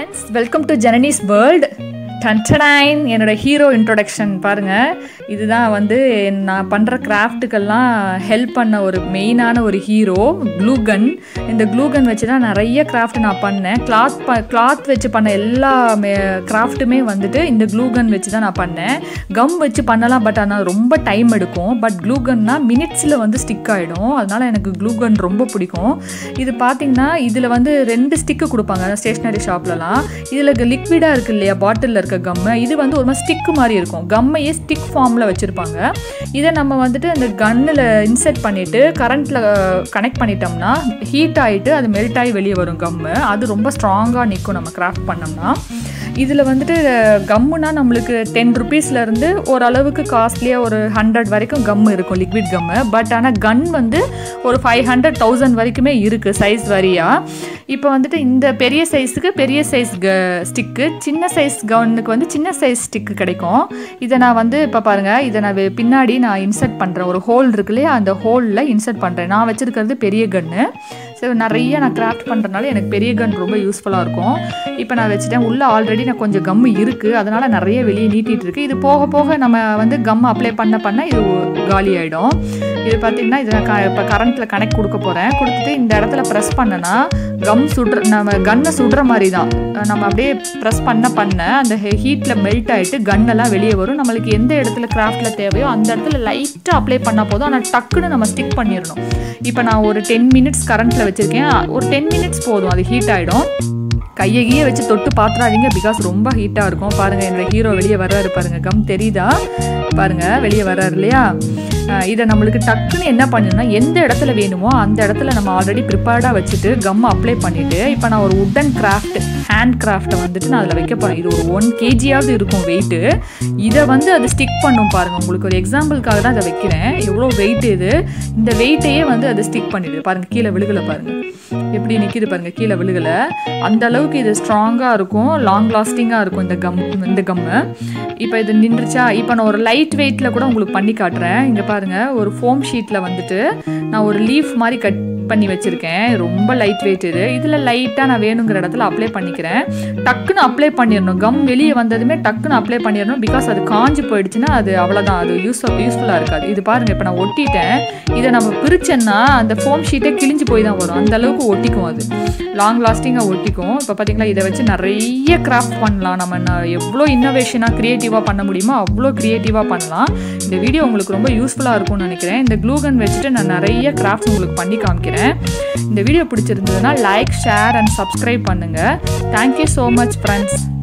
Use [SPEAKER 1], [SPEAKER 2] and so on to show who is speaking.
[SPEAKER 1] friends welcome to Janani's world டன்டனைன் என்னோட hero introduction பாருங்கள் இதுதான் வந்து நான் பண்ணுற கிராஃப்ட்டுக்கெல்லாம் ஹெல்ப் பண்ண ஒரு மெயினான ஒரு ஹீரோ க்ளூகன் இந்த க்ளூகன் வச்சு தான் நிறைய கிராஃப்ட் நான் பண்ணேன் கிளாத் ப கிளாத் வச்சு பண்ண எல்லா கிராஃப்ட்டுமே வந்துட்டு இந்த க்ளூகன் வச்சு தான் நான் பண்ணேன் கம் வச்சு பண்ணலாம் பட் ஆனால் ரொம்ப டைம் எடுக்கும் பட் க்ளூகன்னா மினிட்ஸில் வந்து ஸ்டிக் ஆகிடும் அதனால் எனக்கு க்ளூகன் ரொம்ப பிடிக்கும் இது பார்த்தீங்கன்னா இதில் வந்து ரெண்டு ஸ்டிக்கு கொடுப்பாங்க ஸ்டேஷ்னரி ஷாப்லலாம் இதில் லிக்விடாக இருக்கு இல்லையா பாட்டிலில் இருக்க கம்மு இது வந்து ஒரு மாதிரி ஸ்டிக்கு மாதிரி இருக்கும் கம்மையே ஸ்டிக் ஃபார்மில் வச்சுருப்பாங்க இதை நம்ம வந்துட்டு அந்த கன்னில் இன்செர்ட் பண்ணிவிட்டு கரண்ட்டில் கனெக்ட் பண்ணிட்டோம்னா ஹீட் ஆகிட்டு அது மெல்ட் ஆகி வெளியே வரும் கம்மு அது ரொம்ப ஸ்ட்ராங்காக நிற்கும் நம்ம கிராஃப்ட் பண்ணோம்னா இதில் வந்துட்டு கம்முனா நம்மளுக்கு டென் ருபீஸ்லேருந்து ஓரளவுக்கு காஸ்ட்லியாக ஒரு ஹண்ட்ரட் வரைக்கும் கம் இருக்கும் லிக்விட் கம்மு பட் ஆனால் கன் வந்து ஒரு ஃபைவ் ஹண்ட்ரட் தௌசண்ட் வரைக்குமே இருக்குது சைஸ் வரியாக இப்போ வந்துட்டு இந்த பெரிய சைஸுக்கு பெரிய சைஸ் க ஸ்டிக்கு சின்ன சைஸ் கன்னுக்கு வந்து சின்ன சைஸ் ஸ்டிக்கு கிடைக்கும் இதை நான் வந்து இப்போ பாருங்கள் இதை நான் வெ- பின்னாடி நான் இன்சர்ட் பண்ணுறேன் ஒரு ஹோல் இருக்கு இல்லையா அந்த ஹோலில் இன்சர்ட் பண்ணுறேன் நான் வச்சுருக்கிறது பெரிய கன்று ஸோ நிறைய நான் கிராஃப்ட் பண்ணுறதுனால எனக்கு பெரிய கன் ரொம்ப யூஸ்ஃபுல்லாக இருக்கும் இப்போ நான் வச்சுட்டேன் உள்ளே ஆல்ரெடி நான் கொஞ்சம் கம் இருக்குது அதனால் நிறைய வெளியே நீட்டிகிட்டு இருக்கு இது போக போக நம்ம வந்து கம் அப்ளை பண்ண பண்ண இது காலி ஆகிடும் இது பார்த்தீங்கன்னா இது நான் க இப்போ கரண்ட்டில் கனெக்ட் கொடுக்க போகிறேன் கொடுத்துட்டு இந்த இடத்துல ப்ரெஸ் பண்ணனா கம் சுடுற நம்ம கன்னை சுடுற மாதிரி தான் நம்ம அப்படியே ப்ரெஸ் பண்ண பண்ண அந்த ஹீட்டில் மெல்ட் ஆகிட்டு கன்னெல்லாம் வெளியே வரும் நம்மளுக்கு எந்த இடத்துல கிராஃப்டில் தேவையோ அந்த இடத்துல லைட்டாக அப்ளை பண்ணால் போதும் ஆனால் டக்குன்னு நம்ம ஸ்டிக் பண்ணிடணும் இப்போ நான் ஒரு டென் மினிட்ஸ் கரண்ட்டில் வச்சுருக்கேன் ஒரு டென் மினிட்ஸ் போதும் அது ஹீட் ஆகிடும் கையை கீயை வச்சு தொட்டு பாத்துறாதீங்க பிகாஸ் ரொம்ப ஹீட்டாக இருக்கும் பாருங்கள் என்னோட ஹீரோ வெளியே வர்றாரு பாருங்கள் கம் தெரியுதா பாருங்கள் வெளியே வர்றாரு இல்லையா அஹ் இதை நம்மளுக்கு டக்குன்னு என்ன பண்ணணும்னா எந்த இடத்துல வேணுமோ அந்த இடத்துல நம்ம ஆல்ரெடி ப்ரிப்பேர்டாக வச்சுட்டு கம் அப்ளை பண்ணிவிட்டு இப்போ நான் ஒரு உட்டன் கிராஃப்ட் ஹேண்ட் கிராஃப்ட்டை வந்துட்டு நான் அதில் வைக்க போகிறேன் இது ஒரு ஒன் கேஜியாவது இருக்கும் வெயிட்டு இதை வந்து அது ஸ்டிக் பண்ணும் பாருங்கள் உங்களுக்கு ஒரு எக்ஸாம்பிளுக்காக தான் அதை வைக்கிறேன் எவ்வளோ வெயிட் இது இந்த வெயிட்டையே வந்து அது ஸ்டிக் பண்ணிடுது பாருங்கள் கீழே விழுகலை பாருங்கள் எப்படி நிற்கிது பாருங்கள் கீழே விழுகலை அந்த அளவுக்கு இது ஸ்ட்ராங்காக இருக்கும் லாங் லாஸ்டிங்காக இருக்கும் இந்த கம் இந்த கம்மு இப்போ இது நின்றுச்சா இப்போ நான் ஒரு லைட் வெயிட்டில் கூட உங்களுக்கு பண்ணி காட்டுறேன் இங்கே பாருங்கள் ஒரு ஃபோம் ஷீட்டில் வந்துட்டு நான் ஒரு லீஃப் மாதிரி கட் பண்ணி வச்சுருக்கேன் ரொம்ப லைட் வெயிட் இது இதில் லைட்டாக நான் வேணுங்கிற இடத்துல அப்ளை பண்ணிக்கிறேன் டக்குன்னு அப்ளை பண்ணிடணும் கம் வெளியே வந்ததுமே டக்குன்னு அப்ளை பண்ணிடணும் பிகாஸ் அது காஞ்சு போயிடுச்சுன்னா அது அவ்வளோதான் அது யூஸ் யூஸ்ஃபுல்லாக இருக்காது இது பாருங்கள் இப்போ நான் ஒட்டிட்டேன் இதை நம்ம பிரிச்சேன்னா அந்த ஃபோம் ஷீட்டே கிழிஞ்சு போய் தான் வரும் அந்த அளவுக்கு ஒட்டிக்கும் அது லாங் லாஸ்டிங்காக ஒட்டிக்கும் இப்போ பார்த்தீங்களா இதை வச்சு நிறைய கிராஃப்ட் பண்ணலாம் நம்ம ந- எவ்வளோ இன்னோவேஷனாக க்ரியேட்டிவாக பண்ண முடியுமோ அவ்வளோ க்ரியேட்டிவாக பண்ணலாம் இந்த வீடியோ உங்களுக்கு ரொம்ப யூஸ்ஃபுல்லாக இருக்கும்னு நினைக்கிறேன் இந்த க்ளூகன் வச்சுட்டு நான் நிறைய கிராஃப்ட்ஸ் உங்களுக்கு பண்ணி காமிக்கிறேன் இந்த வீடியோ பிடிச்சிருந்ததுன்னா லைக் ஷேர் அண்ட் சப்ஸ்கிரைப் பண்ணுங்கள் தேங்க்யூ ஸோ மச் ஃப்ரெண்ட்ஸ்